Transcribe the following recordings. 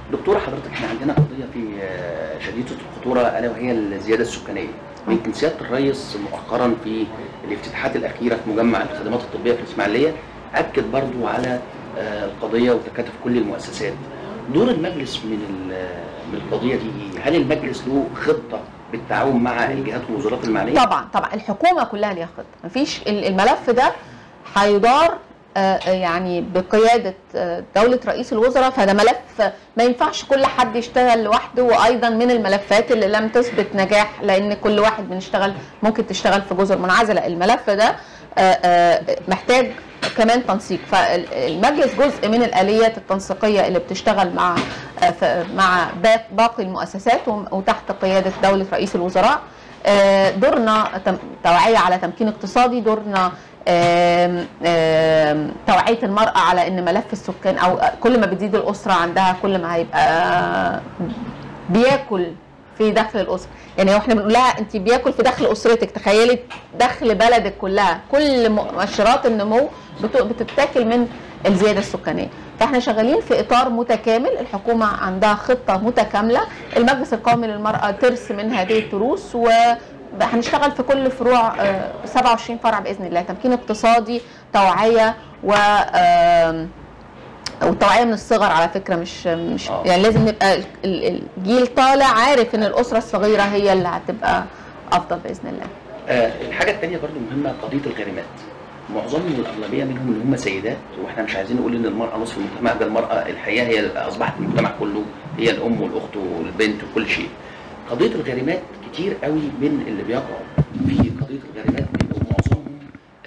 دكتوره حضرتك احنا عندنا قضيه في آه، شديده الخطوره الا وهي الزياده السكانيه يمكن سياده الرئيس مؤخرا في الافتتاحات الاخيره في مجمع الخدمات الطبيه في الاسماعيليه اكد برضو على آه، القضيه وتكاتف كل المؤسسات دور المجلس من ال- من القضيه دي إيه؟ هل المجلس له خطه بالتعاون مع الجهات والوزارات المعنيه؟ طبعا طبعا الحكومه كلها ليها خطه مفيش ال- الملف ده هيدار آه، آه، يعني بقياده آه، دوله رئيس الوزراء فده ملف ما ينفعش كل حد يشتغل لوحده وايضا من الملفات اللي لم تثبت نجاح لان كل واحد بنشتغل ممكن تشتغل في جزر منعزله الملف ده آه، آه، محتاج كمان تنسيق فالمجلس جزء من الاليات التنسيقيه اللي بتشتغل مع آه، ف- مع باق- باقي المؤسسات وم- وتحت قياده دوله رئيس الوزراء آه، دورنا تم- توعيه على تمكين اقتصادي دورنا آم، آم، توعيه المراه على ان ملف السكان او كل ما بتزيد الاسره عندها كل ما هيبقى بياكل في دخل الاسره يعني هو احنا بنقول لها انت بياكل في دخل اسرتك تخيلي دخل بلدك كلها كل مؤشرات النمو بت- بتتاكل من الزياده السكانيه فاحنا شغالين في اطار متكامل الحكومه عندها خطه متكامله المجلس القومي للمراه ترس من هذه التروس و هنشتغل في كل فروع آه، 27 فرع باذن الله تمكين اقتصادي توعيه و آم، والتوعيه من الصغر على فكره مش مش آه. يعني لازم نبقى ال- ال- الجيل طالع عارف ان الاسره الصغيره هي اللي هتبقى افضل باذن الله آه، الحاجه الثانيه برضو مهمه قضيه الغارمات معظمهم الاغلبيه منهم اللي هم سيدات واحنا مش عايزين نقول ان المراه نصف المجتمع ده المراه الحقيقه هي اصبحت المجتمع كله هي الام والاخت والبنت وكل شيء قضيه الغارمات كتير قوي من اللي بيقعوا في قضيه الغارمات بيبقوا معظمهم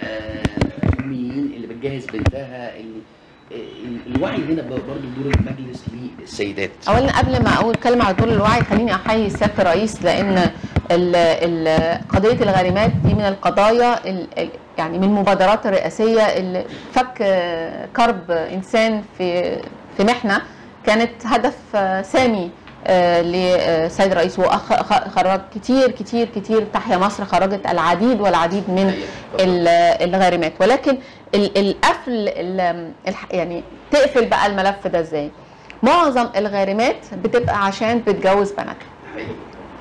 آه، اميين اللي بتجهز بنتها اللي آه، الوعي هنا برضه دور المجلس للسيدات اولا قبل ما اقول كلمه على دور الوعي خليني احيي سياده الرئيس لان ال- ال- قضيه الغارمات دي من القضايا ال- ال- يعني من المبادرات الرئاسيه اللي فك آه، كرب انسان في في محنه كانت هدف آه، سامي آه، للسيد الرئيس وخرج كتير كتير كتير تحيا مصر خرجت العديد والعديد من ال- الغارمات ولكن ال- القفل ال- الح- يعني تقفل بقى الملف ده ازاي معظم الغارمات بتبقى عشان بتجوز بناتها حقيقي.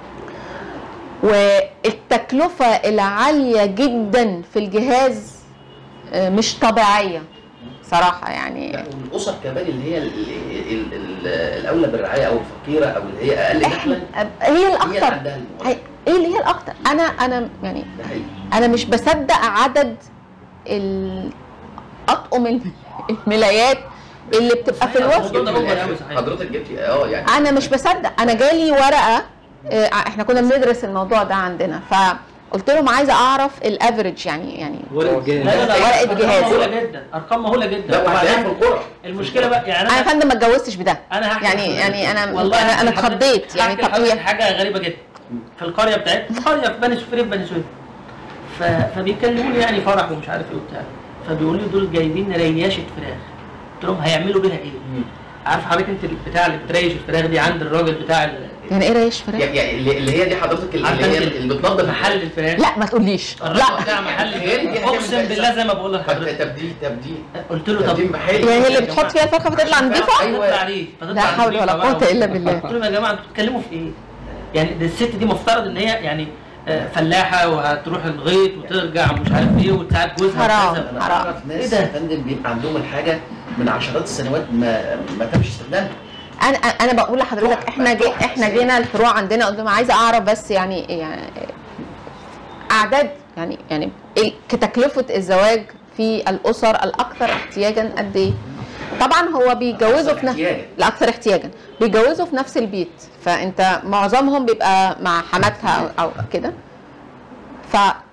والتكلفة العالية جدا في الجهاز آه، مش طبيعية صراحة يعني لا والاسر كمان اللي هي ال- ال- ال- الاولى بالرعايه او الفقيره او اللي هي اقل دخلا احنا هي هي اللي الاكتر عندها الموضوع. هي- ايه اللي هي الاكتر انا انا يعني ده حقيقي انا مش بصدق عدد ال- اطقم الم- الملايات اللي بتبقى في صحيح، الوسط الموضوع ده أوفر أوي صحيح. حضرتك جبتي اه يعني انا مش بصدق انا جالي ورقه آه، احنا كنا بندرس الموضوع ده عندنا فقلت لهم عايزه اعرف الافريج يعني يعني ورقة لا لا لا ورقة أرقام جهاز. مهوله جدا ارقام مهوله لا جدا وهتلاقيها في وبعدين القرى المشكله بقى يعني انا يا انا فندم ما اتجوزتش بده انا هحكي يعني لحضرتك. يعني انا والله انا انا هحكي لحضرتك- اتخضيت يعني هحكي طب لحضرتك هي حاجه غريبه جدا في القريه بتاعتنا قريه في بني سويف بني سويف ف... فبيكلموني يعني فرح ومش عارف ايه وبتاع فبيقولوا لي دول جايبين رياشه فراخ قلت لهم هيعملوا بيها ايه؟ عارف حضرتك انت البتاع اللي بتريش الفراخ دي عند الراجل بتاع ال- يعني ايه ريش فراخ يعني يعني اللي اللي هي دي حضرتك اللي عارفة هي انت اللي بتنظف محل الفراخ لا ما تقوليش الراجل لا بتاع محل هي دي الفراخ هتعمل اقسم فيها بالله زي ما بقول لحضرتك تبديل تبديل قلت له طب تبديل محلي يعني هي اللي بتحط فيها الفرخه فتطلع نظيفه أيوة. فتطلع ريش فتطلع لا حول ولا نظيفة بقى. قوه الا بالله قلت لهم يا جماعه انتوا بتتكلموا في ايه؟ يعني ده الست دي مفترض ان هي يعني آه، فلاحه وهتروح الغيط وترجع ومش عارف ايه وتساعد جوزها حرام. وكذا. انا حرام. اعرف ايه ناس ده؟ يا فندم بيبقى عندهم الحاجه من عشرات السنوات ما ما تمش استخدامها انا انا بقول لحضرتك احنا جي احنا جينا الفروع عندنا قلت لهم عايزه اعرف بس يعني يعني اعداد يعني يعني إيه كتكلفه الزواج في الاسر الاكثر احتياجا قد ايه؟ طبعا هو بيتجوزوا في نفس احتياجاً. الاكثر احتياجا بيتجوزوا في نفس البيت فانت معظمهم بيبقى مع حماتها او, أو كده ف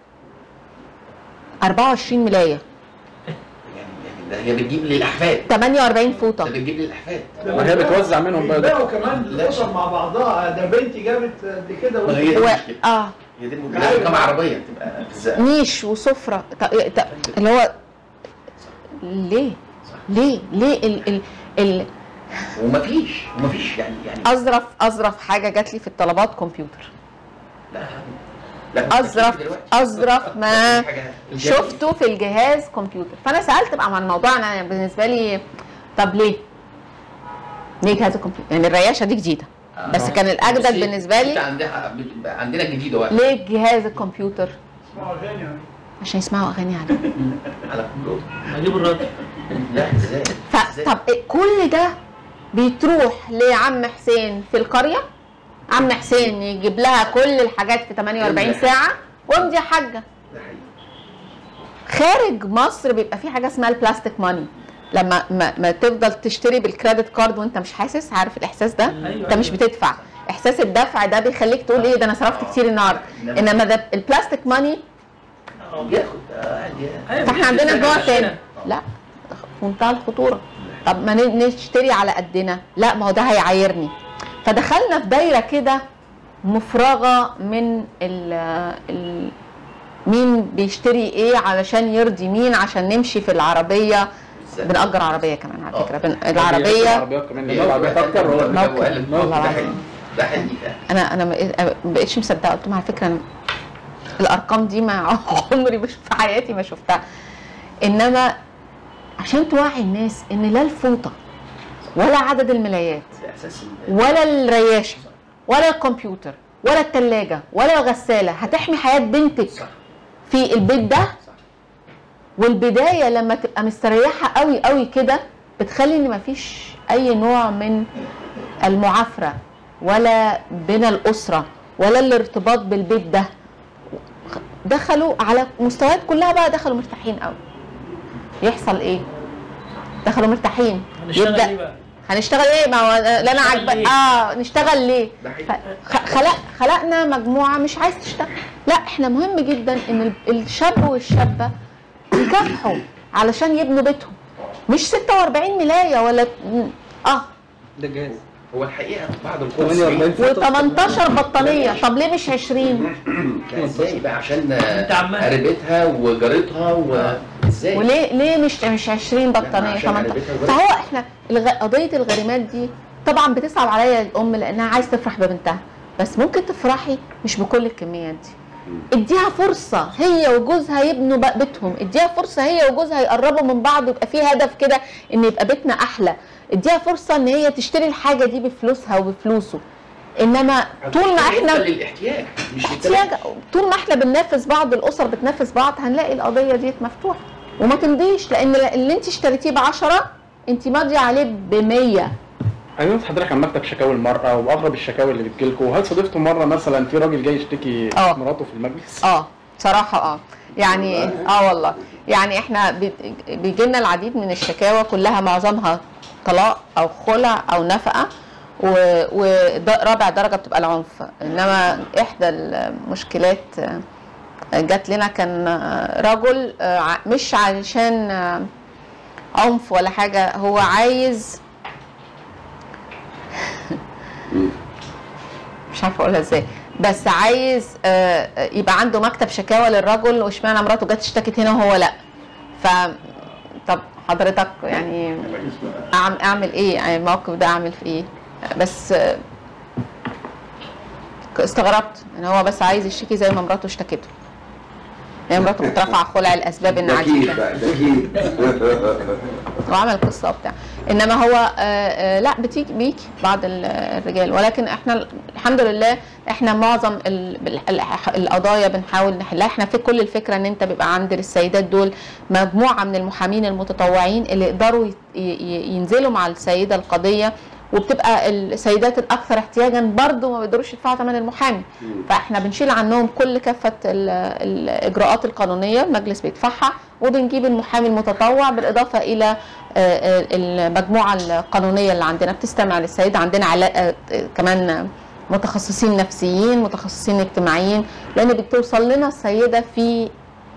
24 ملايه يعني يعني ده هي بتجيب لي الاحفاد 48 ده فوطه بتجيب لي الاحفاد ما هي بتوزع منهم بقى ده. بيبيعوا كمان الاسر مع بعضها ده بنتي جابت قد كده ما هي دي و... المشكله اه هي دي المشكله لازم كام عربيه تبقى في الزقه نيش وسفرة ط- ط- اللي هو ليه؟ ليه؟ ليه ال ال ال ومفيش ومفيش يعني يعني أظرف أظرف حاجة جات لي في الطلبات كمبيوتر لا لا أظرف دلوقتي. أظرف ما حاجة- شفته في الجهاز كمبيوتر فأنا سألت بقى عن الموضوع أنا بالنسبة لي طب ليه؟ ليه جهاز الكمبيوتر يعني الرياشه دي جديده بس كان الاجدد بصي، بالنسبه انت لي عندها بتبقى عندنا جديد واحد ليه جهاز الكمبيوتر اسمعوا اغاني يعني. عشان يسمعوا اغاني عليه على كمبيوتر اجيب الراجل لا ازاي إزاي؟ فطب إيه كل ده بتروح لعم حسين في القريه عم حسين يجيب لها كل الحاجات في 48 ساعه وامضي يا حاجه ده حقيقي. خارج مصر بيبقى في حاجه اسمها البلاستيك ماني لما ما, ما تفضل تشتري بالكريدت كارد وانت مش حاسس عارف الاحساس ده أيوة، انت مش أيوة. بتدفع احساس الدفع ده بيخليك تقول ايه ده انا صرفت كتير النهارده انما ده البلاستيك ماني بياخد آه، عادي يعني. فاحنا عندنا نوع عشان- تاني لا في منتهى الخطوره طب ما ن- نشتري على قدنا لا ما هو ده هيعايرني فدخلنا في دايره كده مفرغه من ال ال مين بيشتري ايه علشان يرضي مين عشان نمشي في العربيه إزاي؟ بنأجر عربيه كمان على آه. فكره بن... العربيه العربيات كمان لأن العربيات اكتر هو موقف. موقف والله ده العظيم. حقيقي ده حقيقي فعلا. انا انا ما ما بقتش مصدقه قلت لهم على فكره انا الارقام دي ما عمري مش في حياتي ما شفتها انما عشان توعي الناس ان لا الفوطه ولا عدد الملايات ده احساس إن- ولا الرياشه ولا الكمبيوتر ولا الثلاجه ولا الغساله هتحمي حياه بنتك صح في البيت ده صح والبدايه لما تبقى مستريحه قوي قوي كده بتخلي ان مفيش اي نوع من المعافره ولا بين الاسره ولا الارتباط بالبيت ده دخلوا على مستويات كلها بقى دخلوا مرتاحين قوي يحصل ايه دخلوا مرتاحين هنشتغل يبدأ- ايه بقى؟ هنشتغل ايه ما هو لا انا نشتغل عاجبك ليه؟ اه نشتغل ليه ده حقيقي. ف- خلق خلقنا مجموعه مش عايز تشتغل لا احنا مهم جدا ان ال- الشاب والشابه يكافحوا علشان يبنوا بيتهم مش 46 ملايه ولا اه ده جاهز هو الحقيقه بعض القرى 48 و18 بطانيه طب ليه مش 20 لا، ازاي بقى عشان انت عمال. قريبتها وجارتها وازاي وليه ليه مش مش 20 بطانيه عشان 18 قريبتها وجارتها. فهو احنا الغ... قضيه الغريمات دي طبعا بتصعب عليا الام لانها عايز تفرح ببنتها بس ممكن تفرحي مش بكل الكميات دي اديها فرصة هي وجوزها يبنوا بقى بيتهم اديها فرصة هي وجوزها يقربوا من بعض ويبقى في هدف كده ان يبقى بيتنا احلى اديها فرصة ان هي تشتري الحاجة دي بفلوسها وبفلوسه انما طول ما احنا للاحتياج مش احتياج طول ما احنا بننافس بعض الاسر بتنافس بعض هنلاقي القضيه دي مفتوحه وما تمضيش لان اللي انت اشتريتيه ب 10 انت ماضيه عليه ب 100 عايزين حضرتك عن مكتب شكاوي المرأة وأغرب الشكاوي اللي بتجيلكوا وهل صادفتوا مرة مثلا في راجل جاي يشتكي آه. مراته في المجلس؟ اه صراحه اه يعني اه والله يعني احنا بيجي لنا العديد من الشكاوى كلها معظمها طلاق او خلع او نفقه ورابع درجه بتبقى العنف انما احدى المشكلات آه، جات لنا كان آه، رجل آه، ع- مش علشان آه، عنف ولا حاجه هو عايز مش عارفه اقولها ازاي بس عايز آه، آه، يبقى عنده مكتب شكاوى للرجل واشمعنى مراته جت اشتكت هنا وهو لا ف طب حضرتك يعني أعم- اعمل ايه يعني الموقف ده اعمل في ايه بس آه، استغربت ان هو بس عايز يشتكي زي ما مراته اشتكته هي مراته كانت رافعه خلع الاسباب ان ده كيف عجيبه بقى ده كيف وعمل قصه وبتاع انما هو آه، آه، لا بتيجي بيجي بعض ال- الرجال ولكن احنا الحمد لله احنا معظم ال- بال- ال- القضايا بنحاول نحلها احنا في كل الفكره ان انت بيبقى عند السيدات دول مجموعه من المحامين المتطوعين اللي يقدروا ي- ي- ينزلوا مع السيده القضيه وبتبقى السيدات الاكثر احتياجا برضه ما بيقدروش يدفعوا ثمن المحامي فاحنا بنشيل عنهم كل كافه ال- الاجراءات القانونيه المجلس بيدفعها وبنجيب المحامي المتطوع بالاضافه الى آه، آه، المجموعه القانونيه اللي عندنا بتستمع للسيد عندنا علا- آه، آه، كمان متخصصين نفسيين متخصصين اجتماعيين لان بتوصل لنا السيده في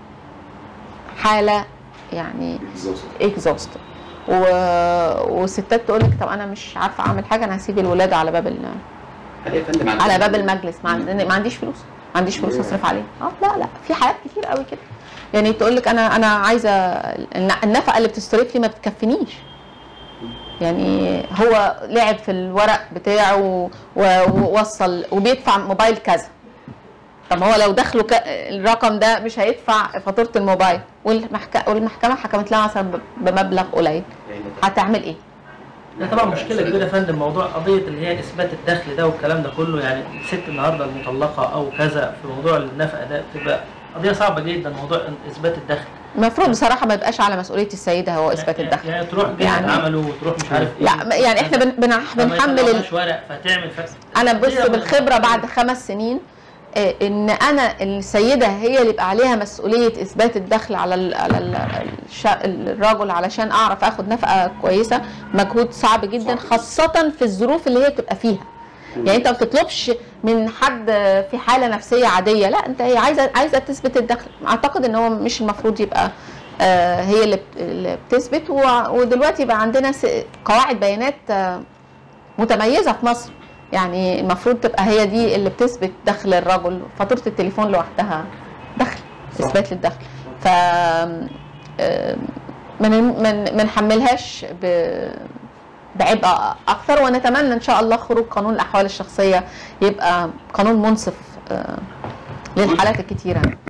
حاله يعني اكزوست و... وستات تقول لك طب انا مش عارفه اعمل حاجه انا هسيب الولاده على باب ال... هل يا فندم عندنا- على باب المجلس ما, عندنا ما عنديش فلوس ما عنديش فلوس اصرف عليه اه لا لا في حالات كتير قوي كده يعني تقول لك انا انا عايزه الن- النفقه اللي بتصرف لي ما بتكفينيش يعني هو لعب في الورق بتاعه و- ووصل وبيدفع موبايل كذا طب هو لو دخله ك... الرقم ده مش هيدفع فاتوره الموبايل والمحك... والمحكمه حكمت لها مثلا ب- بمبلغ قليل يعني هتعمل ايه؟ ده طبعا مشكله كبيره يا فندم موضوع قضيه اللي هي اثبات الدخل ده والكلام ده كله يعني الست النهارده المطلقه او كذا في موضوع النفقه ده بتبقى قضيه صعبه جدا موضوع اثبات الدخل المفروض بصراحه ما يبقاش على مسؤوليه السيده هو اثبات يعني- الدخل يعني تروح جهه يعني- عمله وتروح مش عارف ايه لا ما- يعني احنا بن- بن- بنحمل ال- ال... ورق فتعمل ف... انا بص قضية بالخبره بعد خمس سنين آه، ان انا السيده هي اللي يبقى عليها مسؤوليه اثبات الدخل على ال على ال الش- الرجل علشان اعرف اخد نفقه كويسه مجهود صعب جدا خاصه في الظروف اللي هي بتبقى فيها يعني انت ما بتطلبش من حد في حاله نفسيه عاديه لا انت هي عايزه عايزه تثبت الدخل اعتقد ان هو مش المفروض يبقى آه، هي اللي بت- اللي بتثبت و- ودلوقتي بقى عندنا س- قواعد بيانات آه، متميزه في مصر يعني المفروض تبقى هي دي اللي بتثبت دخل الرجل فاتوره التليفون لوحدها دخل صح. اثبات للدخل ف آم، من من ما نحملهاش ب- بعبء اكثر ونتمنى ان شاء الله خروج قانون الاحوال الشخصيه يبقى قانون منصف آه، للحالات الكتيره